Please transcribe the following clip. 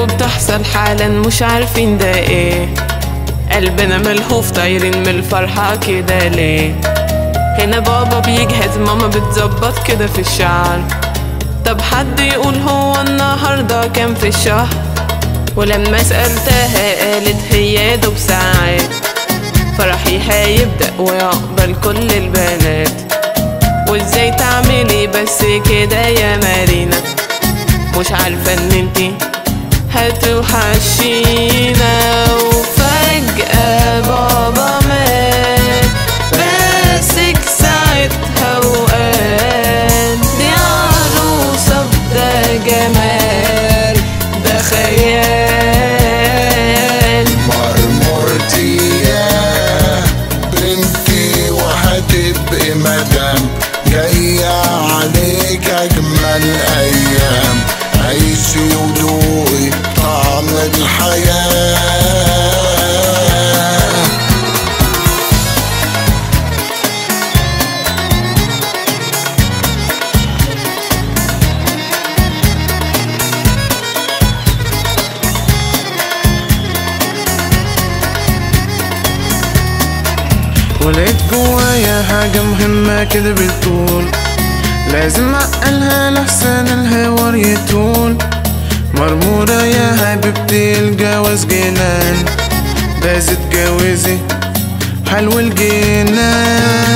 وبتحصل حالا مش عارفين ده ايه قلبنا ملهوف طايرين من الفرحة كده ليه هنا بابا بيجهز ماما بتظبط كده في الشعر طب حد يقول هو النهاردة كام في الشهر ولما سألتها قالت هي دوب ساعات فرحي هيبدأ ويقبل كل البنات وازاي تعملي بس كده يا مارينا مش عارفة ان انتي هتوحشينا وفجأة بابا مات ماسك ساعتها وقال دي عروسة بدا جمال ده خيال مرمرتي يا بنتي وهتبقي مدام جاية عليك أجمل أيام عيشي وذوقي طعم الحياة ولقيت جوايا حاجة مهمة كده بتقول لازم اعقلها لحسن الهوار يطول مرمورة يا حبيبتي الجواز جنان لازم تجوزي حلو الجنان